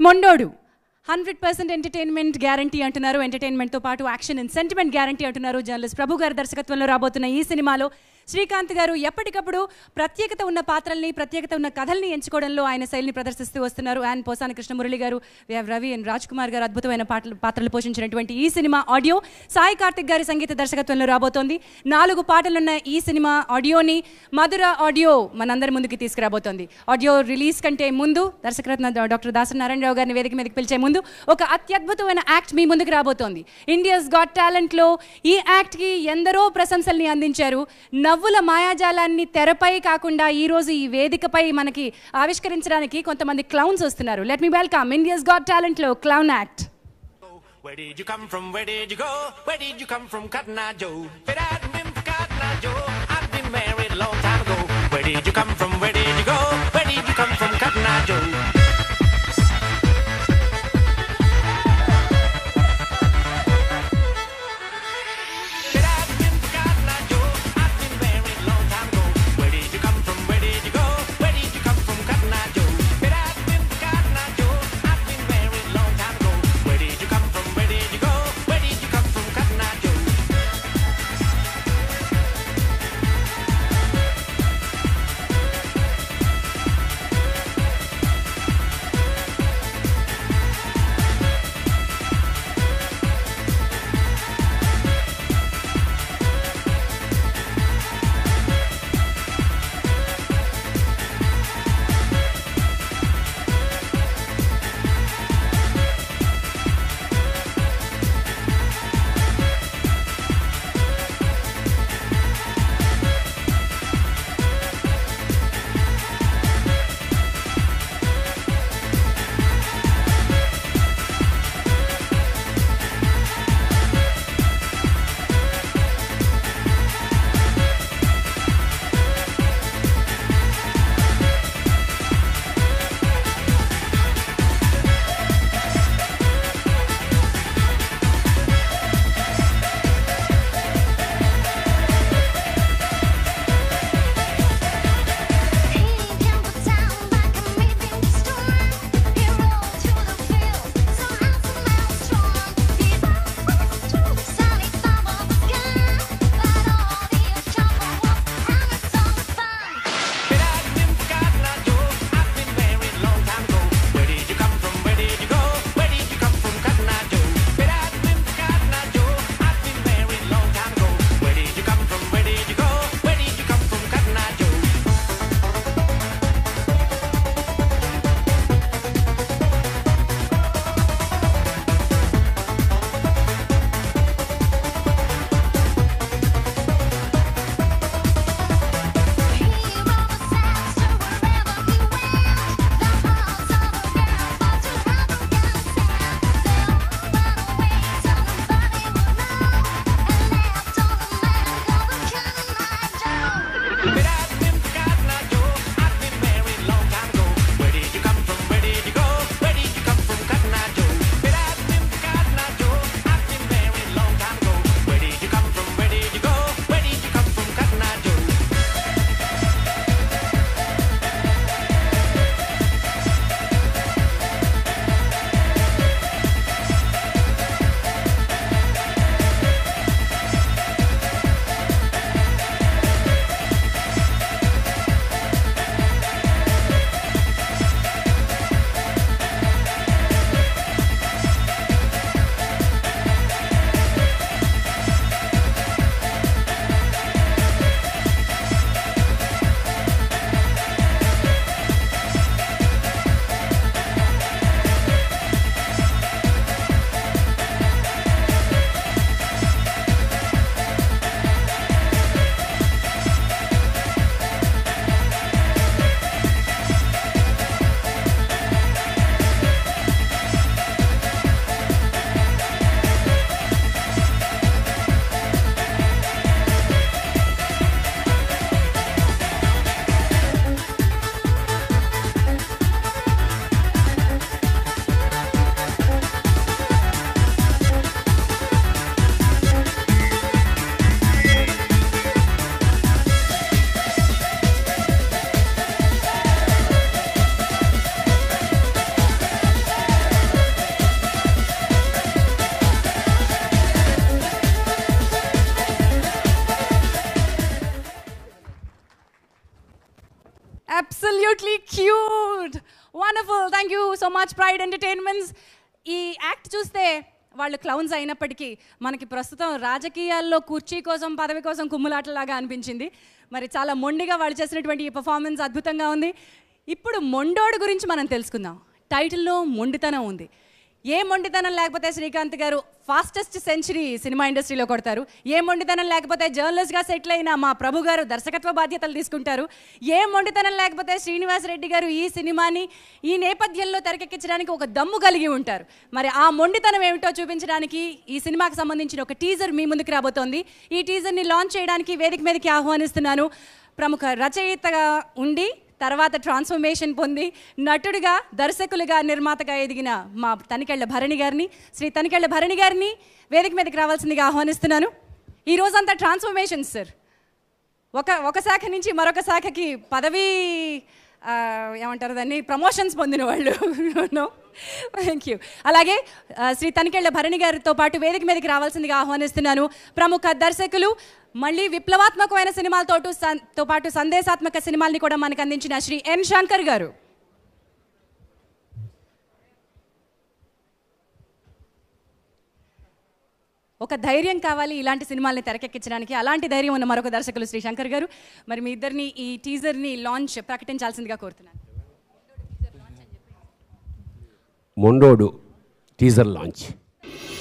మొండోడు hundred percent entertainment guarantee అంటున్నారు ఎంటర్టైన్మెంట్తో పాటు యాక్షన్ అండ్ సెంటిమెంట్ గ్యారంటీ అంటున్నారు జర్నలిస్ట్ ప్రభు గారి దర్శకత్వంలో రాబోతున్న ఈ సినిమాలో శ్రీకాంత్ గారు ఎప్పటికప్పుడు ప్రత్యేకత ఉన్న పాత్రల్ని ప్రత్యేకత ఉన్న కథల్ని ఎంచుకోవడంలో ఆయన శైలిని ప్రదర్శిస్తూ వస్తున్నారు అండ్ పోసాని కృష్ణమురళి గారు we have Ravi and Raj Kumar గారు అద్భుతమైన పాటలు పాత్రలు పోషించినటువంటి ఈ సినిమా ఆడియో సాయి కార్తిక్ గారి సంగీత దర్శకత్వంలో రాబోతోంది నాలుగు పాటలున్న ఈ సినిమా ఆడియోని మధుర ఆడియో మనందరి ముందుకి తీసుకురాబోతోంది ఆడియో రిలీజ్ కంటే ముందు దర్శకరత్న డాక్టర్ దాసరి నారాయణరావు గారిని వేదిక మీదకి పిలిచే ముందు ఒక అత్యద్భుతమైన యాక్ట్ మీ ముందుకు రాబోతోంది ఇండియాస్ గాట్ టాలెంట్లో ఈ యాక్ట్కి ఎందరో ప్రశంసల్ని అందించారు నవ్వుల మాయాజాలాన్ని తెరపై కాకుండా ఈ రోజు ఈ వేదికపై మనకి ఆవిష్కరించడానికి కొంతమంది క్లౌన్స్ వస్తున్నారు let me welcome India's got టాలెంట్లో clown act Where did you come from? Where did you go? Where did you come from, Cotton Eye Joe? If it hadn't been for Cotton Eye Joe, I'd been married a long time ago. Where did you come from? Where did you go? Where did you come from, Cotton Eye Joe? If it hadn't been for Cotton Eye Joe, I'd been married a long time ago. Where did you come from? Where did you go? Where did you come from, Cotton Eye Joe? If it hadn't been for Cotton Eye Joe, I'd been married a long time ago. Where did you come from? Where did you go? Where did you come from, Cotton Eye Joe? Absolutely cute wonderful thank you so much pride entertainments ఈ act చూస్తే వాళ్ళు clowns అయినప్పటికీ మనకి ప్రస్తుతం రాజకీయాల్లో కుర్చీ కోసం పదవి కోసం కుమ్ములాటలాగా అనిపించింది మరి చాలా మొండిగా వాళ్ళు చేసినటువంటి ఈ పర్ఫార్మెన్స్ అద్భుతంగా ఉంది ఇప్పుడు మొండోడు గురించి మనం తెలుసుకుందాం టైటిల్లో మొండితనం ఉంది ఏ మొండితనం లేకపోతే శ్రీకాంత్ గారు ఫాస్టెస్ట్ సెంచరీ సినిమా ఇండస్ట్రీలో కొడతారు ఏ మొండితనం లేకపోతే జర్నలిస్ట్గా సెటిల్ అయిన మా ప్రభు గారు దర్శకత్వ బాధ్యతలు తీసుకుంటారు ఏ మొండితనం లేకపోతే శ్రీనివాస్ రెడ్డి గారు ఈ సినిమాని ఈ నేపథ్యంలో తెరకెక్కించడానికి ఒక దమ్ము కలిగి ఉంటారు మరి ఆ మొండితనం ఏమిటో చూపించడానికి ఈ సినిమాకి సంబంధించిన ఒక టీజర్ మీ ముందుకు రాబోతోంది ఈ టీజర్ని లాంచ్ చేయడానికి వేదిక మీదకి ఆహ్వానిస్తున్నాను ప్రముఖ రచయితగా ఉండి తర్వాత ట్రాన్స్ఫర్మేషన్ పొంది నటుడిగా దర్శకులుగా నిర్మాతగా ఎదిగిన మా తనికెళ్ళ భరణి గారిని శ్రీ తనికెళ్ళ భరణి గారిని వేదిక మీదకి రావాల్సిందిగా ఆహ్వానిస్తున్నాను ఈ రోజంతా ట్రాన్స్ఫర్మేషన్ సార్ ఒక ఒక శాఖ నుంచి మరొక శాఖకి పదవి ఆ, ఏమంటారు దాన్ని ప్రమోషన్స్ పొందిన వాళ్ళు థ్యాంక్ యూ అలాగే ఆ, శ్రీ తనికెళ్ళ భరణి గారితో పాటు వేదిక మీదకి రావాల్సిందిగా ఆహ్వానిస్తున్నాను ప్రముఖ దర్శకులు మళ్ళీ విప్లవాత్మకమైన సినిమాలతో తో పాటు సందేశాత్మక సినిమాల్ని కూడా మనకు అందించిన శ్రీ ఎన్ శంకర్ గారు ఒక ధైర్యం కావాలి ఇలాంటి సినిమాల్ని తెరకెక్కించడానికి అలాంటి ధైర్యం ఉన్న మరొక దర్శకులు శ్రీ శంకర్ గారు మరి మీ ఇద్దరిని ఈ టీజర్ని లాంచ్ ప్రకటించాల్సిందిగా కోరుతున్నాను మొండోడు టీజర్ లాంచ్